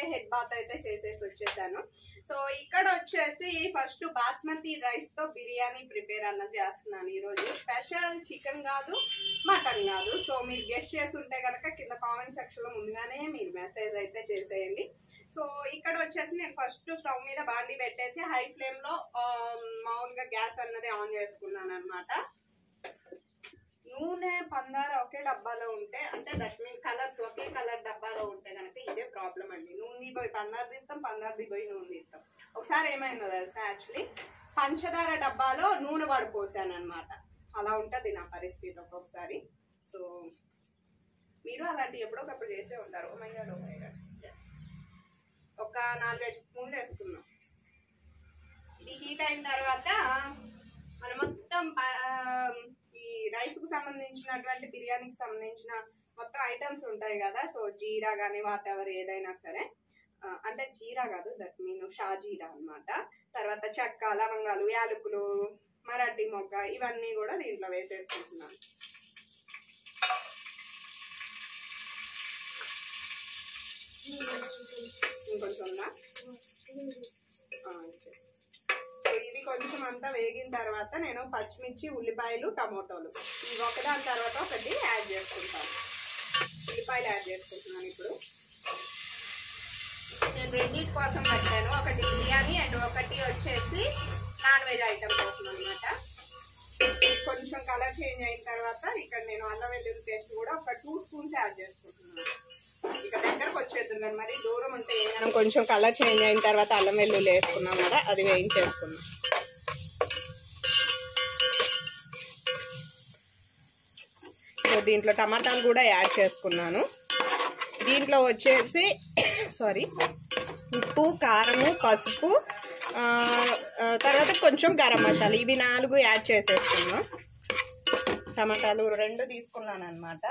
Head bath అయితే చేసేసి వచ్చేసాను సో ఇక్కడ వచ్చేసి ఫస్ట్ బాస్మతి రైస్ తో బిర్యానీ ప్రిపేర్ అన్నది చేస్తున్నాను ఈ రోజు స్పెషల్ చికెన్ కాదు మటన్ కాదు సో మీరు గెస్ట్ చేసి ఉంటే కనుక కింద కామెంట్ సెక్షన్ లో ముందుగానే మీరు మెసేజ్ అయితే చేసేయండి సో ఇక్కడ వచ్చేసి నేను ఫస్ట్ స్టవ్ మీద బాండి పెట్టేసి హై ఫ్లేమ్ లో ఆ, మామూలుగా గ్యాస్ అన్నది ఆన్ చేసుకున్నాను అనమాట నూనె పందార ఒకే డబ్బాలో ఉంటే అంటే దట్ మీన్ కలర్స్ ఒకే కలర్ డబ్బాలో ఉంటే కనుక ఇదే ప్రాబ్లం అండి నూనె పోయి పందారు తీస్తాం పందారు పోయి నూనె తీస్తాం ఒకసారి ఏమైందో తెలుసా యాక్చువల్లీ పంచదార డబ్బాలో నూనె పడిపోసాను అనమాట అలా ఉంటుంది నా పరిస్థితి ఒక్కొక్కసారి సో మీరు అలాంటి ఎప్పుడొకప్పుడు చేసే ఉంటారు oh my god oh my god ఒక నాలుగైదు స్పూన్లు వేసుకున్నాం ఇది హీట్ అయిన తర్వాత మనం మొత్తం ప- ఆ, ఈ రైస్ కు సంబంధించినటువంటి బిర్యానీకి సంబంధించిన మొత్తం ఐటమ్స్ ఉంటాయి కదా సో జీరా కానీ వాట్ ఎవర్ ఏదైనా సరే ఆ, అంటే జీరా కాదు దట్ మీన్ షాజీరా అన్నమాట తర్వాత చెక్క లవంగాలు యాలకులు మరాఠీ మొగ్గ ఇవన్నీ కూడా దీంట్లో వేసేసుకుంటున్నాను ఇంకొంచెం ఉందా ఆ, ఇచ్చేసి. సో ఇది కొంచెం అంతా వేగిన తర్వాత నేను పచ్చిమిర్చి ఉల్లిపాయలు టమోటోలు ఇవి ఒకదాని తర్వాత ఒకటి యాడ్ చేసుకుంటాను ఉల్లిపాయలు యాడ్ చేసుకుంటున్నాను ఇప్పుడు నేను రెండింటి కోసం పెట్టాను ఒకటి బిర్యానీ అండ్ ఒకటి వచ్చేసి నాన్ వెజ్ ఐటమ్ కోసం అనమాట కొంచెం కలర్ చేంజ్ అయిన తర్వాత ఇక్కడ నేను అల్లం వెల్లుల్లి పేస్ట్ కూడా ఒక టూ స్పూన్స్ యాడ్ చేసుకుంటున్నాను ఇక దగ్గరకు వచ్చేద్దాం కానీ మరి దూరం ఉంటే మనం కొంచెం కలర్ చేంజ్ అయిన తర్వాత అల్లం వెల్లుల్లి వేసుకున్నాం కదా అది వేయించేసుకున్నాం సో దీంట్లో టమాటాలు కూడా యాడ్ చేసుకున్నాను దీంట్లో వచ్చేసి సారీ ఉప్పు కారము పసుపు ఆ, ఆ, తర్వాత కొంచెం గరం మసాలా ఇవి నాలుగు యాడ్ చేసేసుకున్నాం టమాటాలు రెండు తీసుకున్నాను అనమాట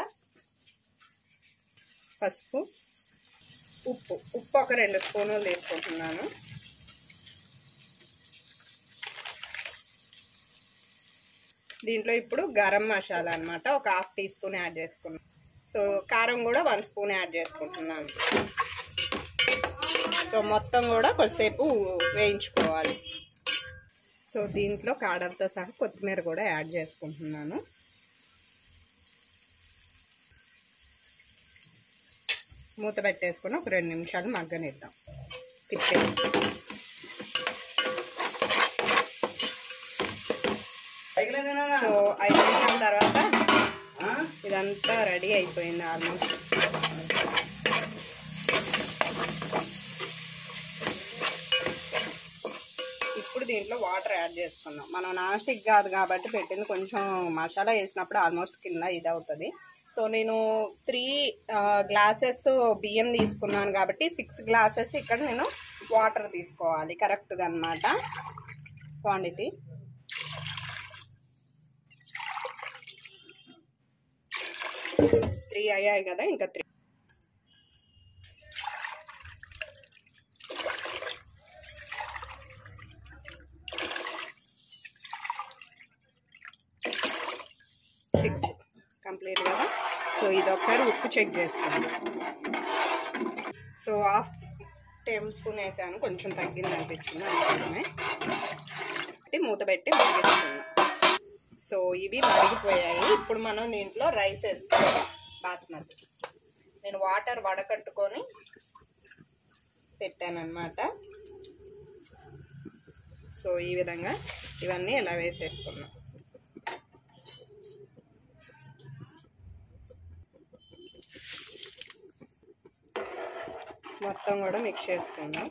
పసుపు ఉప్పు ఉప్పు ఒక రెండు స్పూనులు తీసుకుంటున్నాను దీంట్లో ఇప్పుడు గరం మసాలా అన్నమాట ఒక హాఫ్ టీ స్పూన్ యాడ్ చేసుకున్నాను సో కారం కూడా వన్ స్పూన్ యాడ్ చేసుకుంటున్నాను సో మొత్తం కూడా కొద్దిసేపు వేయించుకోవాలి సో దీంట్లో కాడలతో సహా కొత్తిమీర కూడా యాడ్ చేసుకుంటున్నాను మూత పెట్టేసుకుని ఒక రెండు నిమిషాలు మగ్గనిద్దాం తిప్పేసి సో ఐదు నిమిషాల తర్వాత ఇదంతా రెడీ అయిపోయింది ఆల్మోస్ట్ ఇప్పుడు దీంట్లో వాటర్ యాడ్ చేసుకుందాం మనం నాన్ స్టిక్ కాదు కాబట్టి పెట్టింది కొంచెం మసాలా వేసినప్పుడు ఆల్మోస్ట్ కింద ఇది అవుతుంది సో నేను త్రీ గ్లాసెస్ బియ్యం తీసుకున్నాను కాబట్టి సిక్స్ గ్లాసెస్ ఇక్కడ నేను వాటర్ తీసుకోవాలి కరెక్ట్గా అనమాట క్వాంటిటీ త్రీ అయ్యాయి కదా ఇంకా త్రీ సిక్స్ కంప్లీట్ కదా సో ఇది ఒకసారి ఉప్పు చెక్ చేసుకోండి సో హాఫ్ టేబుల్ స్పూన్ వేసాను కొంచెం తగ్గింది అనిపించింది అందుకోసమే పెట్టి మూత పెట్టి మరిగిస్తున్నాం సో ఇవి మరిగిపోయాయి ఇప్పుడు మనం దీంట్లో రైస్ వేసుకోవాలి బాస్మతి నేను వాటర్ వడకట్టుకొని పెట్టానన్నమాట సో ఈ విధంగా ఇవన్నీ ఇలా వేసేసుకున్నాం మొత్తం కూడా మిక్స్ చేసుకుందాం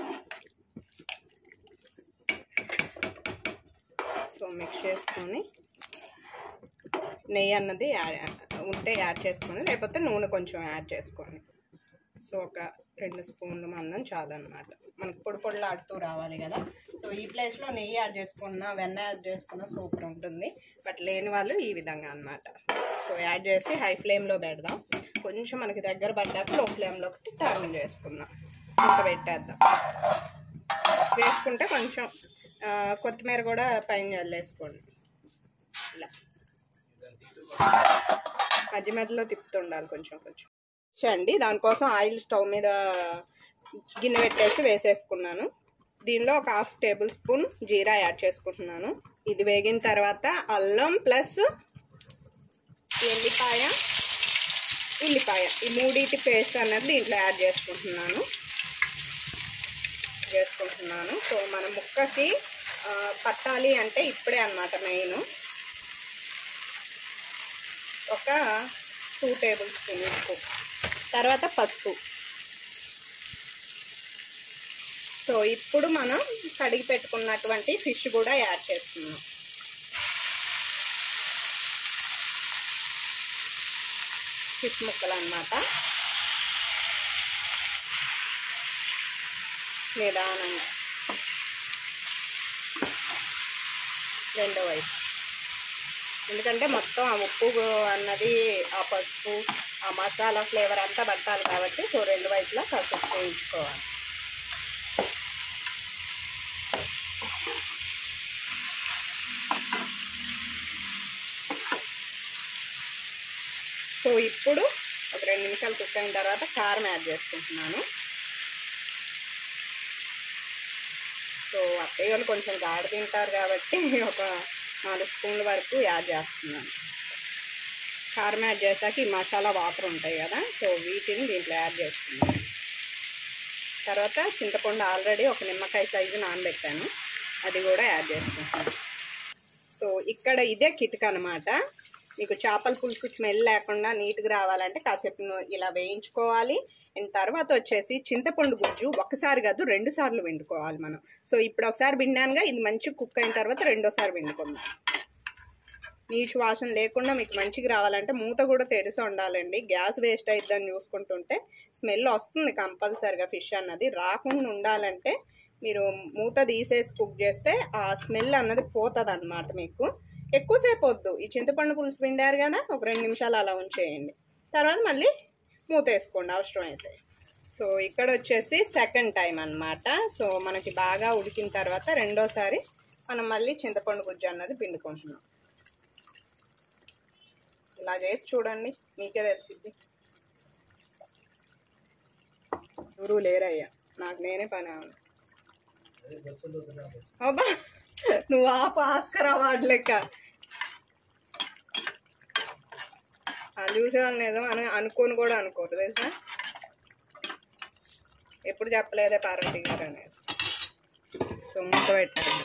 సో మిక్స్ చేసుకొని నెయ్యి అన్నది యా- ఉంటే యాడ్ చేసుకొని లేకపోతే నూనె కొంచెం యాడ్ చేసుకోండి సో ఒక రెండు స్పూన్లు మందం చాలన్నమాట మనకు పొడి పొడిలాడుతూ రావాలి కదా సో ఈ ప్లేస్లో నెయ్యి యాడ్ చేసుకున్న వెన్న యాడ్ చేసుకున్న సూపర్ ఉంటుంది బట్ లేని వాళ్ళు ఈ విధంగా అన్నమాట సో యాడ్ చేసి హై ఫ్లేమ్లో పెడదాం కొంచెం మనకి దగ్గర పడ్డాక లో ఫ్లేమ్లో ఒకటి టర్న్ చేసుకుందాం ఇంత పెట్టేద్దాం వేసుకుంటే కొంచెం ఆ, కొత్తిమీర కూడా పైన చల్లేసుకోండి ఇలా మధ్య మధ్యలో తిప్పుతుండాలి కొంచెం కొంచెం చండి దానికోసం ఆయిల్ స్టవ్ మీద గిన్నె పెట్టేసి వేసేసుకున్నాను దీనిలో ఒక హాఫ్ టేబుల్ స్పూన్ జీరా యాడ్ చేసుకుంటున్నాను ఇది వేగిన తర్వాత అల్లం ప్లస్ ఎల్లిపాయ ఉల్లిపాయ ఈ మూడింటి పేస్ట్ అన్నది దీంట్లో యాడ్ చేసుకుంటున్నాను చేసుకుంటున్నాను సో మన ముక్కకి ఆ, పట్టాలి అంటే ఇప్పుడే అన్నమాట మెయిన్ ఒక టూ టేబుల్ స్పూన్ ఉప్పు తర్వాత పసుపు సో ఇప్పుడు మనం కడిగి పెట్టుకున్నటువంటి ఫిష్ కూడా యాడ్ చేస్తున్నాం ఫిష్ ముక్కలు అన్నమాట నిదానంగా రెండో వైపు ఎందుకంటే మొత్తం ఆ ఉప్పు అన్నది ఆ పసుపు ఆ మసాలా ఫ్లేవర్ అంతా పట్టాలి కాబట్టి సో రెండు వైపులా కాసేపు వేయించుకోవాలి సో ఇప్పుడు ఒక రెండు నిమిషాలు కుక్ అయిన తర్వాత కారం యాడ్ చేసుకుంటున్నాను సో అత్తయ్య వాళ్ళు కొంచెం గాఢ తింటారు కాబట్టి ఒక నాలుగు స్పూన్ల వరకు యాడ్ చేస్తున్నాను కారం యాడ్ చేశాక ఈ మసాలా వాటర్ ఉంటాయి కదా సో వీటిని దీంట్లో యాడ్ చేస్తున్నాను తర్వాత చింతపండు ఆల్రెడీ ఒక నిమ్మకాయ సైజు నానబెట్టాను అది కూడా యాడ్ చేసుకుంటున్నాను సో ఇక్కడ ఇదే కిటిక అనమాట మీకు చేపల పులుసు స్మెల్ లేకుండా నీట్గా రావాలంటే కాసేపు ను- ఇలా వేయించుకోవాలి అండ్ తర్వాత వచ్చేసి చింతపండు గుజ్జు ఒకసారి కాదు రెండు సార్లు వండుకోవాలి మనం సో ఇప్పుడు ఒకసారి విన్నానుగా ఇది మంచి కుక్ అయిన తర్వాత రెండోసారి వండుకుందాం నీచు వాసన లేకుండా మీకు మంచిగా రావాలంటే మూత కూడా తెరిసి ఉండాలండి గ్యాస్ వేస్ట్ అయిద్దని చూసుకుంటుంటే స్మెల్ వస్తుంది కంపల్సరిగా ఫిష్ అన్నది రాకుండా ఉండాలంటే మీరు మూత తీసేసి కుక్ చేస్తే ఆ స్మెల్ అన్నది పోతుంది అనమాట మీకు ఎక్కువసేపు వద్దు ఈ చింతపండు పులుసు పిండారు కదా ఒక రెండు నిమిషాలు అలా ఉంచేయండి తర్వాత మళ్ళీ మూత వేసుకోండి అవసరమైతే సో ఇక్కడ వచ్చేసి సెకండ్ టైం అన్నమాట సో మనకి బాగా ఉడికిన తర్వాత రెండోసారి మనం మళ్ళీ చింతపండు గుజ్జు అన్నది పిండుకుంటున్నాం ఇలా చేసి చూడండి మీకే తెలిసిద్ది ఎవరు లేరయ్యా నాకు నేనే పని అవును అబ్బా నువ్వు ఆ ఆస్కర్ అవార్డు లెక్క అది చూసే వాళ్ళని ఏదో అని అనుకోని కూడా అనుకోరు తెలుసా ఎప్పుడు చెప్పలేదే పార్వతి గారు అనేసి సో మూత పెట్టాను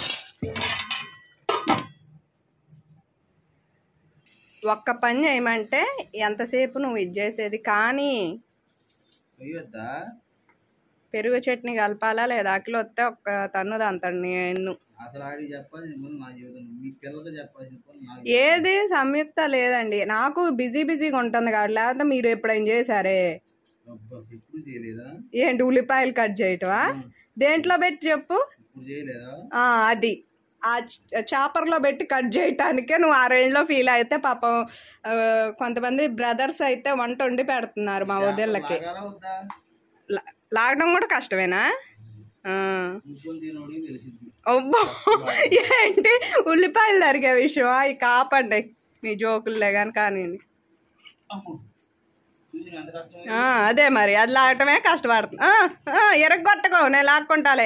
ఒక్క పని చేయమంటే ఎంతసేపు నువ్వు ఇది చేసేది కానీ అయ్యొద్దా పెరుగు చట్నీ కలపాలా లేదా అకిలో వస్తే ఒక్క తన్నుది అంత నేను అసలు ఆడి చెప్పాల్సిన పని నా జీవితం మీ పిల్లలతో చెప్పాల్సిన పని నాకు ఏది సంయుక్త లేదండి నాకు బిజీ బిజీగా ఉంటుంది కాబట్టి లేకపోతే మీరు ఎప్పుడైనా చేశారే అబ్బా, ఎప్పుడు చేయలేదా ఏంటి ఉల్లిపాయలు కట్ చేయటమా దేంట్లో పెట్టి చెప్పు ఇప్పుడు చేయలేదా ఆ, అది ఆ చ- చాపర్లో పెట్టి కట్ చేయటానికే నువ్వు ఆ రేంజ్లో ఫీల్ అయితే పాపం ఆ, కొంతమంది బ్రదర్స్ అయితే వంట వండి పెడుతున్నారు మా వదిళ్ళకి లాగాలా వద్దా లా- లాగడం కూడా కష్టమేనా ఆ. ముసుకొని తినోడికి తెలిసింది అబ్బో ఏంటి ఉల్లిపాయలు తరిగే విషయం ఇక ఆపండి మీ జోకులే కానీ కానివ్వండి చూసి ఎంత కష్టం ఆ, అదే మరి అది లాగటమే కష్టపడుతుంది ఆ, ఆ, ఎరగొట్టకో నేను లాక్కుంటాలే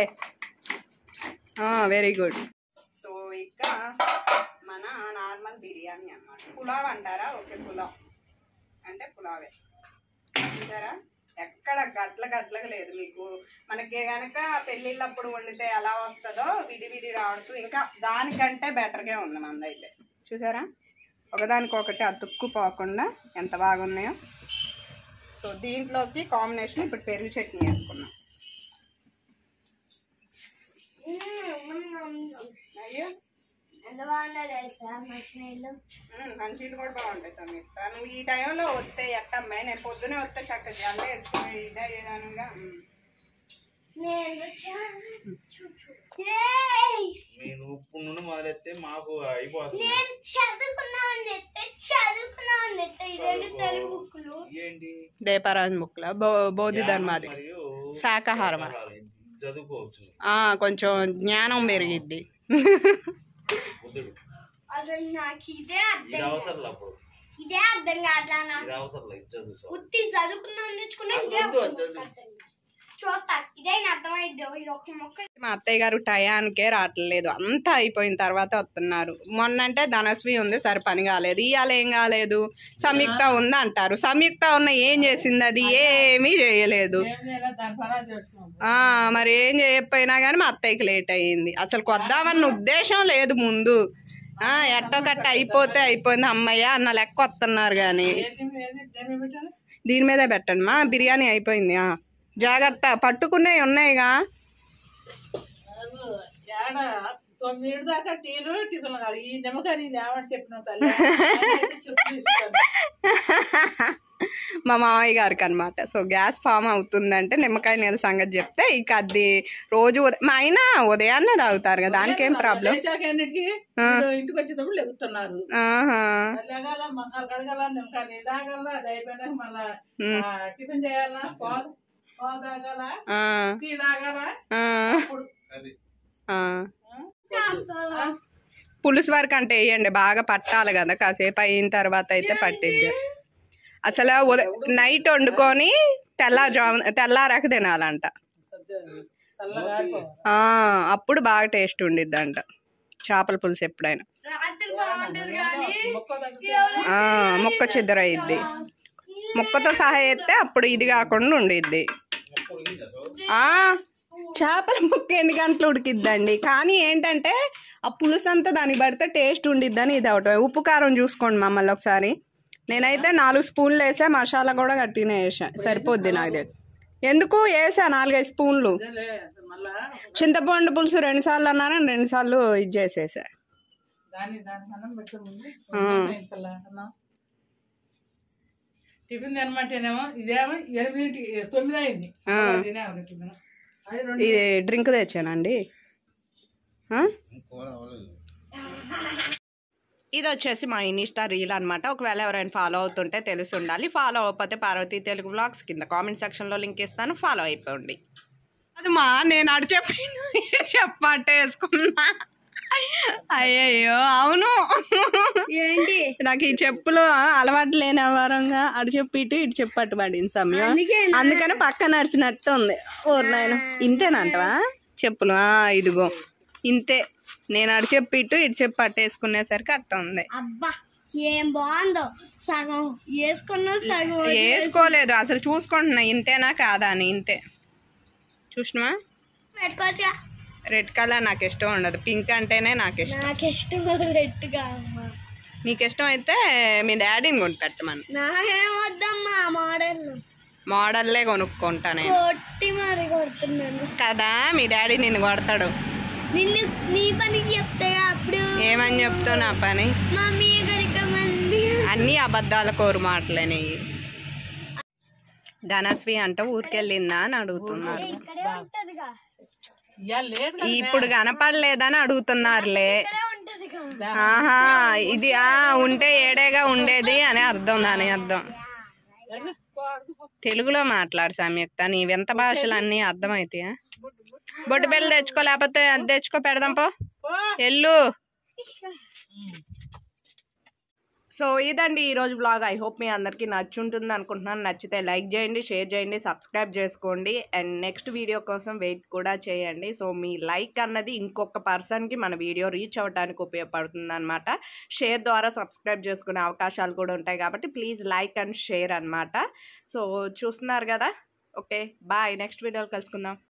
వెరీ గుడ్ సో ఇక మన నార్మల్ బిర్యానీ అన్నమాట పులావ్ అంటారా ఓకే పులావ్ అంటే పులావే చూసారా ఎక్కడ గట్ల గట్లగా లేదు మీకు మనకి గనక పెళ్ళిళ్ళప్పుడు వండితే ఎలా వస్తుందో విడివిడి రావడుతూ ఇంకా దానికంటే బెటర్గా ఉంది మందైతే చూసారా ఒకదానికొకటి అతుక్కుపోకుండా ఎంత బాగున్నాయో సో దీంట్లోకి కాంబినేషన్ ఇప్పుడు పెరుగు చట్నీ వేసుకున్నాం అయ్యో ఎంత బాగుందో తెలుసా మంచినీళ్ళు ఉమ్, మంచిది కూడా బాగుంటాయి సమీక్ష నువ్వు ఈ టైంలో వస్తే ఎట్టమ్మాయి నేను పొద్దునే వస్తే చక్కగా జల్ల వేసుకుని ఇదే ఏదనగా నేను ఏయ్! నేను ఇప్పుడు నుండి మొదలెత్తే మాకు అయిపోతుంది నేను చదువుకున్నాను నెత్తే చదువుకున్నాను నెత్తే ఈ రెండు చదువుకో. తెలుగు బుక్కులు ఏంటి దేపరాజు ముక్కల బో బోధి ధర్మాది మరియు శాకాహారం. శాకాహారం. చదువుకోవచ్చు ఆ, కొంచెం జ్ఞానం పెరిగిద్ది బుద్ధుడు అసలు నాకు ఇదే అర్థం ఇది అవసరం అప్పుడు ఇదే అర్థం కావట్లా నాకు ఇది అవసరం ఇది చదువు ఉత్తి చదువుకున్నాను నేర్చుకున్నా అసలు ఇదే వద్దు, అర్థం చదువు. కావట్లేదు. చూస్తా ఇది ఇది ఒక్క మొక్క మా అత్తయ్య గారు టయానికే రావట్లేదు అంతా అయిపోయిన తర్వాత వస్తున్నారు మొన్న అంటే ధనస్వి ఉంది సరే పని కాలేదు ఇవాళ ఏం కాలేదు సంయుక్త ఉంది అంటారు సంయుక్త ఉన్న ఏం చేసింది అది ఏమీ చేయలేదు ఏం చేయాలి దాని పని అది చేస్తున్నాం ఆ మరి ఏం చేయకపోయినా కానీ మా అత్తయ్యకి లేట్ అయ్యింది అసలు కొద్దామన్న ఉద్దేశం లేదు ముందు ఆ ఎట్టో కట్ట అయిపోతే అయిపోయింది అమ్మయ్య అన్న లెక్క వస్తున్నారు కానీ ఏది ఏది దేని పెట్టాలి దీని మీదే పెట్టండి మా బిర్యానీ అయిపోయింది ఆ. జాగ్రత్త పట్టుకునేవి ఉన్నాయిగా అసలు ఏడ తొమ్మిది దాకా టీలు టిఫిన్లు కాదు ఈ నిమ్మకాయ నీళ్ళు ఏమని చెప్పిన తల్లి అదైతే చెప్పు తీసుకోండి. మా మామయ్య గారికి అనమాట సో గ్యాస్ ఫామ్ అవుతుందంటే నిమ్మకాయ నీళ్ళ సంగతి చెప్తే ఇక అది రోజు ఉదయం మా ఆయన ఉదయాన్నే తాగుతారు కదా దానికేం ప్రాబ్లం లేచాక ఎన్నిటికి వీళ్ళు ఇంటికి వచ్చేటప్పుడు లెగుతున్నారు ఆహా లేగాల మకాలు కడగాల నిమ్మకాయ నీళ్ళు తాగాల అది అయిపోయినాక మళ్ళా ఆ, టిఫిన్ చేయాలా పాలు పాలు తాగాల ఆ, టీ తాగాల ఆ, ఇప్పుడు ఆ. పులుసు వరకు అంటే వేయండి బాగా పట్టాలి కదా కాసేపు అయిన తర్వాత అయితే పట్టిద్ది అసలు ఉద- నైట్ వండుకొని తెల్లారుజాము తెల్లారాక తినాలంట సద్ద చల్లగా ఆరిపోవాలి. ఆ, అప్పుడు బాగా టేస్ట్ ఉండిద్దంట చేపల పులుసు ఎప్పుడైనా రాత్రి బాగుంటది కానీ మొక్క తగ్గితే ఆ, ముక్క చిద్దరయిద్ది ముక్కతో సహా ఎత్తే అప్పుడు ఇది కాకుండా ఉండిద్ది ఆ, చేపల ముక్క ఎన్ని గంటలు ఉడికిద్దండి కానీ ఏంటంటే ఆ పులుసు అంతా దానికి పడితే టేస్ట్ ఉండిద్దని ఇది అవటం ఉప్పు కారం చూసుకోండి మమ్మల్ని ఒకసారి నేనైతే నాలుగు స్పూన్లు వేసా మసాలా కూడా గట్టినే వేసా సరిపోద్ది నాకు తెలిసి. ఎందుకు వేసా నాలుగైదు స్పూన్లు అదేలే, అసలు మళ్ళా చింతపండు పులుసు రెండు సార్లు అన్నారని రెండు సార్లు ఇది చేసేసా దాన్ని దానికి అన్నం పెట్టే ముందు ఆ. ఇంతలా అన్నం టిఫిన్ తినమంటేనేమో ఇదేమో ఎనిమిదింటికి తొమ్మిది అయింది ఆ. తినేవాళ్ళు టిఫిన్ అది రెండు ఇది డ్రింక్ తెచ్చానండి ఆ? కూర అవ్వలేదు ఇది వచ్చేసి మా ఇన్స్టా రీల్ అనమాట ఒకవేళ ఎవరైనా ఫాలో అవుతుంటే తెలిసి ఉండాలి ఫాలో అవ్వకపోతే పార్వతీ తెలుగు బ్లాగ్స్ కింద కామెంట్ సెక్షన్లో లింక్ ఇస్తాను ఫాలో అయిపోండి అది మా నేను అడు చెప్పి చెప్పట్టే వేసుకున్నా అయ్యయ్యో అవును ఏంటి నాకు ఈ చెప్పులు అలవాటు లేని వారంగా అటు చెప్పి ఇటు ఇటు చెప్పు అటు పడింది సమయం అందుకే అందుకని పక్క నడిచినట్టు ఉంది ఓ నాయన ఇంతేనంటవా చెప్పులు ఆ, ఇదిగో ఇంతే నేను అటు చెప్పి ఇటు ఇటు చెప్పి పట్టేసుకునేసరికి అట్ట ఉంది అబ్బా ఏం బాగుందో సగం వేసుకున్నావు సగం వేసుకోలేదు అసలు చూసుకుంటున్నా ఇంతేనా కాదా అని ఇంతే చూసినవా పెట్టుకోవచ్చా రెడ్ కలర్ నాకు ఇష్టం ఉండదు పింక్ అంటేనే నాకు ఇష్టం నాకు ఇష్టం రెట్టుగా అమ్మా నీకు ఇష్టం అయితే మీ డాడీని కొని పెట్టమని నాకేం వద్దమ్మా మోడల్ మోడల్లే కొనుక్కుంటా నేను కొట్టి మరి కొడుతున్నాను కదా మీ డాడీ నిన్ను కొడతాడు నిన్ను నీ పనికి చెప్తే అప్పుడు ఏమని చెప్తావు నా పని మమ్మీ ఎక్కడికి మంది అన్నీ అబద్ధాల కోరు మాటలేని ధనస్వి అంట ఊరికెళ్ళిందా అని అడుగుతున్నారు ఇక్కడే ఉంటదిగా ఇవాళ లేట్ కదా ఇప్పుడు కనపడలేదని అడుగుతున్నారులే ఇక్కడే ఉంటదిగా ఆహా ఇది ఆ ఉంటే ఏడేగా ఉండేది అని అర్థం దాని అర్థం వెళ్ళి, పో, అడుగు పో. తెలుగులో మాట్లాడు సంయుక్త నీ వింత భాషలు అన్నీ అర్థమవుతాయా బొట్టు బిల్ల తెచ్చుకో లేకపోతే అది తెచ్చుకో పెడదాం పో పో. ఎల్లు సో ఇదండి ఈరోజు బ్లాగ్ ఐ హోప్ మీ అందరికీ నచ్చుంటుంది అనుకుంటున్నాను నచ్చితే లైక్ చేయండి షేర్ చేయండి సబ్స్క్రైబ్ చేసుకోండి అండ్ నెక్స్ట్ వీడియో కోసం వెయిట్ కూడా చేయండి సో మీ లైక్ అన్నది ఇంకొక పర్సన్కి మన వీడియో రీచ్ అవ్వడానికి ఉపయోగపడుతుంది అనమాట షేర్ ద్వారా సబ్స్క్రైబ్ చేసుకునే అవకాశాలు కూడా ఉంటాయి కాబట్టి ప్లీజ్ లైక్ అండ్ షేర్ అనమాట సో చూస్తున్నారు కదా ఓకే బాయ్ నెక్స్ట్ వీడియోలో కలుసుకుందాం